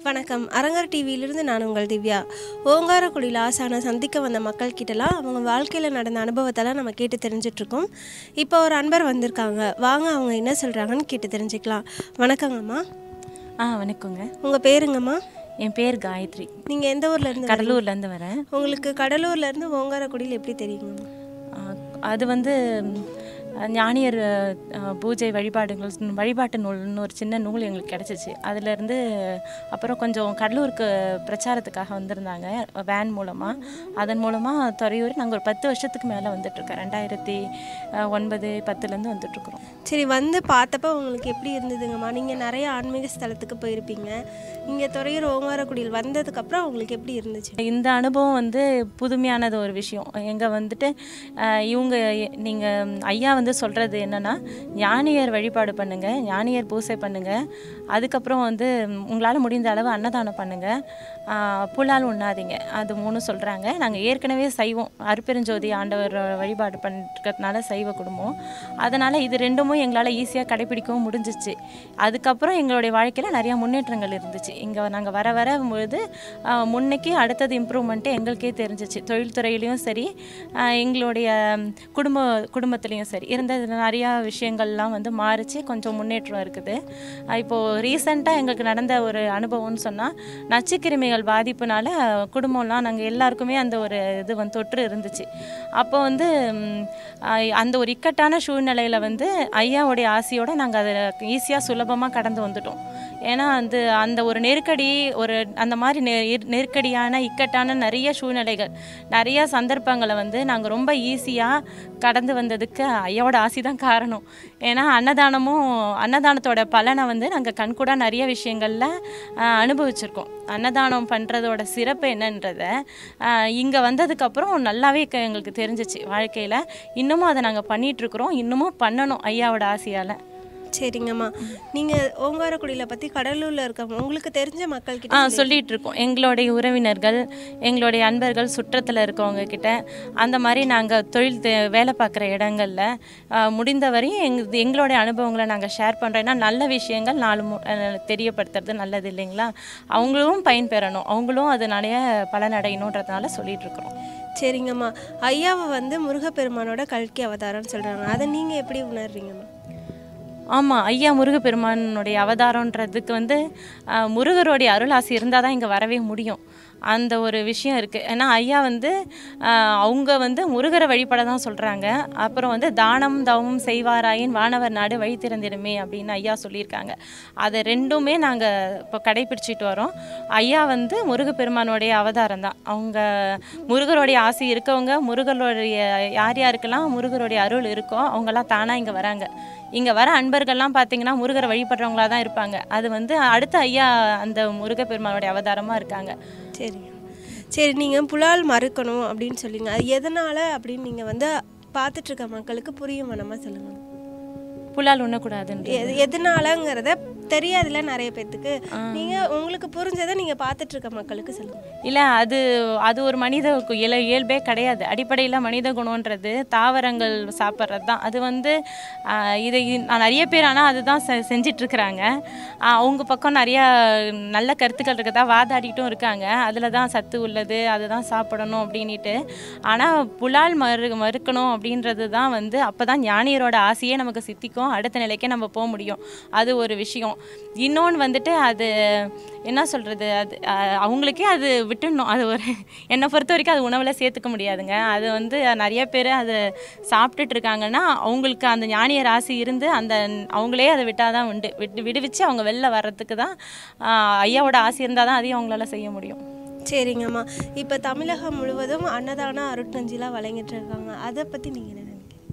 வணக்கம் அரங்கர் டிவியிலிருந்து நான் உங்கள் திவ்யா ஓங்காரக்குடியில் ஆசானை சந்திக்க வந்த மக்கள் கிட்டலாம் அவங்க வாழ்க்கையில் நடந்த அனுபவத்தெல்லாம் நம்ம கேட்டு தெரிஞ்சிட்ருக்கோம் இப்போ ஒரு அன்பர் வந்திருக்காங்க வாங்க அவங்க என்ன சொல்கிறாங்கன்னு கேட்டு தெரிஞ்சுக்கலாம் வணக்கங்கம்மா ஆ வணக்கங்க உங்கள் பேருங்கம்மா என் பேர் காயத்ரி நீங்கள் எந்த ஊர்ல இருந்து வரீங்க? கடலூர்லேருந்து வரேன் உங்களுக்கு கடலூர்லேருந்து ஓங்காரக்குடியில் எப்படி தெரியுங்கம்மா ஆ, அது வந்து ம், ஞானியர் ஆ, பூஜை வழிபாடுகள் வழிபாட்டு நூல்னு ஒரு சின்ன நூல் எங்களுக்கு கிடச்சிச்சு அதுலேருந்து அப்புறம் கொஞ்சம் கடலூருக்கு பிரச்சாரத்துக்காக வந்திருந்தாங்க வேன் மூலமாக அதன் மூலமாக துறையூர் நாங்கள் ஒரு பத்து வருஷத்துக்கு மேலே வந்துட்டுருக்கோம் ரெண்டாயிரத்தி ஆ, ஒன்பது பத்துலேருந்து வந்துட்டுருக்குறோம் சரி வந்து பார்த்தப்ப உங்களுக்கு எப்படி இருந்ததுங்கம்மா நீங்கள் நிறைய ஆன்மீக ஸ்தலத்துக்கு போயிருப்பீங்க இங்கே துறையூர் ஓங்காரக்குடியில் வந்ததுக்கப்புறம் உங்களுக்கு எப்படி இருந்துச்சு இந்த அனுபவம் வந்து புதுமையானது ஒரு விஷயம் எங்கே வந்துட்டு அஹ், இவங்க நீங்கள் ஐயா வந்து சொல்கிறது என்னென்னா ஞானியர் வழிபாடு பண்ணுங்கள் ஞானியர் பூசை பண்ணுங்கள் அதுக்கப்புறம் வந்து உங்களால் முடிந்த அளவு அன்னதானம் பண்ணுங்கள் புலால் உண்ணாதீங்க அது மூணு சொல்கிறாங்க நாங்கள் ஏற்கனவே சைவம் அருப்பெருஞ்சோதி ஆண்டவர் வழிபாடு பண்ணுறதுனால சைவ குடும்பம் அதனால் இது ரெண்டுமும் எங்களால் ஈஸியாக கடைப்பிடிக்கவும் முடிஞ்சிச்சு அதுக்கப்புறம் எங்களுடைய வாழ்க்கையில் நிறையா முன்னேற்றங்கள் இருந்துச்சு இங்கே நாங்கள் வர வர பொழுது ஆஹ், முன்னைக்கு அடுத்தது இம்ப்ரூவ்மெண்ட்டு எங்களுக்கே தெரிஞ்சிச்சு தொழில்துறையிலையும் சரி ஆஹ், எங்களுடைய ம், குடும்ப குடும்பத்துலேயும் சரி இருந்த நிறையா விஷயங்கள்லாம் வந்து மாறிச்சு கொஞ்சம் முன்னேற்றம் இருக்குது ஆஹ், இப்போது ரீசெண்டாக எங்களுக்கு நடந்த ஒரு அனுபவம்னு சொன்னால் நச்சுக்கிருமிகள் பாதிப்புனால குடும்பம்லாம் நாங்கள் எல்லாருக்குமே அந்த ஒரு இது வந்து தொற்று இருந்துச்சு அப்போ வந்து ம், ஆஹ், அந்த ஒரு இக்கட்டான சூழ்நிலையில் வந்து ஐயாவுடைய ஆசையோடு நாங்கள் அதை ஈஸியாக சுலபமாக கடந்து வந்துட்டோம் ஏன்னா அந்த அந்த ஒரு நெருக்கடி ஒரு அந்த மாதிரி நெ இர்- நெருக்கடியான இக்கட்டான நிறைய சூழ்நிலைகள் நிறைய சந்தர்ப்பங்களை வந்து நாங்கள் ரொம்ப ஈஸியாக கடந்து வந்ததுக்கு ஐயாவோட ஆசை தான் காரணம் ஏன்னா அன்னதானமும் அன்னதானத்தோட பலனை வந்து நாங்கள் கண்கூட நிறைய விஷயங்களில் அனுபவிச்சிருக்கோம் அன்னதானம் பண்ணுறதோட சிறப்பு என்னன்றதை இங்கே வந்ததுக்கப்புறம் நல்லாவே க- எங்களுக்கு தெரிஞ்சிச்சு வாழ்க்கையில் இன்னமும் அதை நாங்கள் பண்ணிகிட்ருக்குறோம் இன்னமும் பண்ணணும் ஐயாவோட ஆசையால் சரிங்கம்மா நீங்கள் ஓங்காரக்குடியில் பற்றி கடலூரில் இருக்கவங்க உங்களுக்கு தெரிஞ்ச மக்கள் ஆ கிட்ட சொல்லிட்டு இருக்கோம் எங்களுடைய உறவினர்கள் எங்களுடைய அன்பர்கள் சுற்றத்தில் இருக்கவங்க கிட்ட அந்த மாதிரி நாங்கள் தொழில் தே- வேலை பார்க்குற இடங்களில் முடிந்தவரையும் எங் எங்களுடைய அனுபவங்களை நாங்கள் ஷேர் பண்ணுறோம் ஏன்னா நல்ல விஷயங்கள் நாலு மு- அஹ், தெரியப்படுத்துறது நல்லது இல்லைங்களா அவங்களும் பயன்பெறணும் அவங்களும் அது நிறைய பலனடையணுன்றதுனால சொல்லிட்டு இருக்கிறோம் சரிங்கம்மா ஐயாவை வந்து முருகப்பெருமானோட கல்கி அவதாரம்னு சொல்கிறாங்க அதை நீங்கள் எப்படி உணர்றீங்கம்மா ஆமாம் ஐயா முருகப்பெருமானுடைய அவதாரன்றதுக்கு வந்து ஆஹ், முருகருடைய அருளாசி இருந்தால் தான் இங்கே வரவே முடியும் அந்த ஒரு விஷயம் இருக்குது ஏன்னா ஐயா வந்து ஆஹ், அவங்க வந்து முருகரை வழிபட தான் சொல்கிறாங்க அப்புறம் வந்து தானம் தவமும் செய்வாராயின் வானவர் நாடு வழி திறந்திடுமே அப்படின்னு ஐயா சொல்லியிருக்காங்க அதை ரெண்டுமே நாங்கள் இப்போ கடைபிடிச்சிட்டு வரோம் ஐயா வந்து முருகப்பெருமானுடைய அவதாரம் தான் அவங்க முருகருடைய ஆசை இருக்கவங்க முருகருடைய யார் யாருக்கெல்லாம் முருகருடைய அருள் இருக்கோ அவங்கெல்லாம் தானாக இங்கே வராங்க இங்கே வர அன்பர்கள்லாம் பார்த்தீங்கன்னா முருகரை வழிபடுறவங்களா தான் இருப்பாங்க அது வந்து அடுத்த ஐயா அந்த முருகப்பெருமானுடைய அவதாரமாக இருக்காங்க சரிங்க சரி நீங்கள் புலால் மறுக்கணும் அப்படின்னு சொல்லிங்க அது எதனால் அப்படின்னு நீங்கள் வந்து பார்த்துட்டு இருக்க மக்களுக்கு புரியும் வேணாமா சொல்லுங்கள் புலால் உண்ணக்கூடாதுன்ற எது எதனாலங்கிறத தெரியாதுல்ல நிறைய பேர்த்துக்கு நீங்கள் உங்களுக்கு புரிஞ்சதை நீங்கள் பார்த்துட்டு இருக்க மக்களுக்கு சொல்லுங்கள் இல்லை அது அது ஒரு மனித கு- இயல இயல்பே கிடையாது அடிப்படையில் மனித குணன்றது தாவரங்கள் சாப்பிட்றது தான் அது வந்து ஆஹ், இதை நான் நிறைய பேர் ஆனால் அதுதான் செ செஞ்சிட்ருக்குறாங்க அவங்க பக்கம் நிறையா நல்ல கருத்துக்கள் இருக்கதா வாதாடிட்டும் இருக்காங்க அதில் தான் சத்து உள்ளது அதுதான் சாப்பிடணும் அப்படின்ட்டு ஆனால் புலால் மறு மறுக்கணும் அப்படின்றது தான் வந்து அப்போ தான் ஞானியரோட ஆசையே நமக்கு சித்திக்கும் அடுத்த நிலைக்கே நம்ம போக முடியும் அது ஒரு விஷயம் இன்னொன்று வந்துட்டு அது என்ன சொல்கிறது அது அஹ், அவங்களுக்கே அது விட்டுடணும் அது ஒரு என்னை பொறுத்த வரைக்கும் அது உணவில் சேர்த்துக்க முடியாதுங்க அது வந்து நிறைய பேர் அதை சாப்பிட்டுட்டு இருக்காங்கன்னா அவங்களுக்கு அந்த ஞானிய ராசி இருந்து அந்த அவங்களே அதை விட்டால் தான் உண்டு விட்டு விடுவிச்சு அவங்க வெளில வர்றதுக்கு தான் ஆஹ், ஐயாவோட ஆசை இருந்தால் தான் அதையும் அவங்களால செய்ய முடியும் சரிங்கம்மா இப்போ தமிழகம் முழுவதும் அன்னதானம் அருட்நஞ்சிலாம் வழங்கிட்டு இருக்காங்க அதை பற்றி நீங்கள் என்ன நினைக்கிறீங்க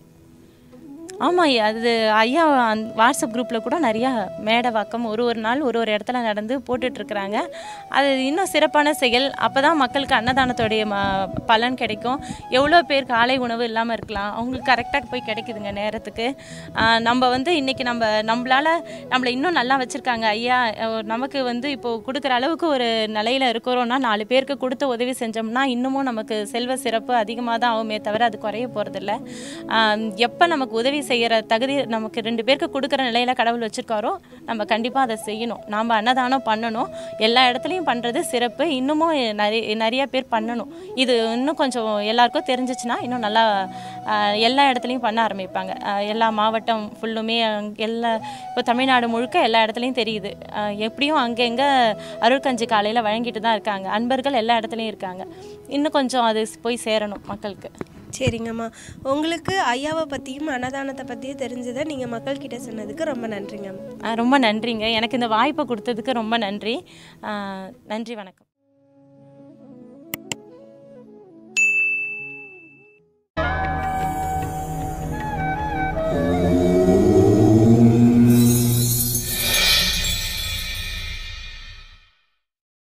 ஆமாம் அது ஐயா அந்த வாட்ஸ்அப் குரூப்பில் கூட நிறையா மேடை வாக்கம் ஒரு ஒரு நாள் ஒரு ஒரு இடத்துல நடந்து போட்டுட்ருக்குறாங்க அது இன்னும் சிறப்பான செயல் அப்போ தான் மக்களுக்கு அன்னதானத்தோடைய ம பலன் கிடைக்கும் எவ்வளோ பேர் காலை உணவு இல்லாமல் இருக்கலாம் அவங்களுக்கு கரெக்டாக போய் கிடைக்குதுங்க நேரத்துக்கு ஆஹ் நம்ம வந்து இன்றைக்கி நம்ம நம்மளால் நம்மளை இன்னும் நல்லா வச்சுருக்காங்க ஐயா அஹ் நமக்கு வந்து இப்போது கொடுக்குற அளவுக்கு ஒரு நிலையில் இருக்கிறோன்னா நாலு பேருக்கு கொடுத்து உதவி செஞ்சோம்னா இன்னமும் நமக்கு செல்வ சிறப்பு அதிகமாக தான் ஆகுமே தவிர அது குறைய போகிறதில்ல எப்போ நமக்கு உதவி செய்கிற தகுதி நமக்கு ரெண்டு பேருக்கு கொடுக்குற நிலையில் கடவுள் வச்சுருக்காரோ நம்ம கண்டிப்பாக அதை செய்யணும் நாம் அன்னதானம் பண்ணணும் எல்லா இடத்துலையும் பண்ணுறது சிறப்பு இன்னமும் நிறைய நிறைய பேர் பண்ணணும் இது இன்னும் கொஞ்சம் எல்லாருக்கும் தெரிஞ்சிச்சுன்னா இன்னும் நல்லா ஆஹ், எல்லா இடத்துலையும் பண்ண ஆரம்பிப்பாங்க ஆஹ், எல்லா மாவட்டம் ஃபுல்லுமே அங்க எல்லா இப்போ தமிழ்நாடு முழுக்க எல்லா இடத்துலையும் தெரியுது ஆஹ், எப்படியும் அங்கங்கே அருள்கஞ்சி காலையில் வழங்கிட்டு தான் இருக்காங்க அன்பர்கள் எல்லா இடத்துலையும் இருக்காங்க இன்னும் கொஞ்சம் அது போய் சேரணும் மக்களுக்கு சரிங்கம்மா உங்களுக்கு ஐயாவை பற்றியும் அன்னதானத்தை பற்றியும் தெரிஞ்சதை நீங்கள் மக்கள்கிட்ட சொன்னதுக்கு ரொம்ப நன்றிங்கம்மா ஆஹ், ரொம்ப நன்றிங்க எனக்கு இந்த வாய்ப்பை கொடுத்ததுக்கு ரொம்ப நன்றி ஆஹ், நன்றி வணக்கம்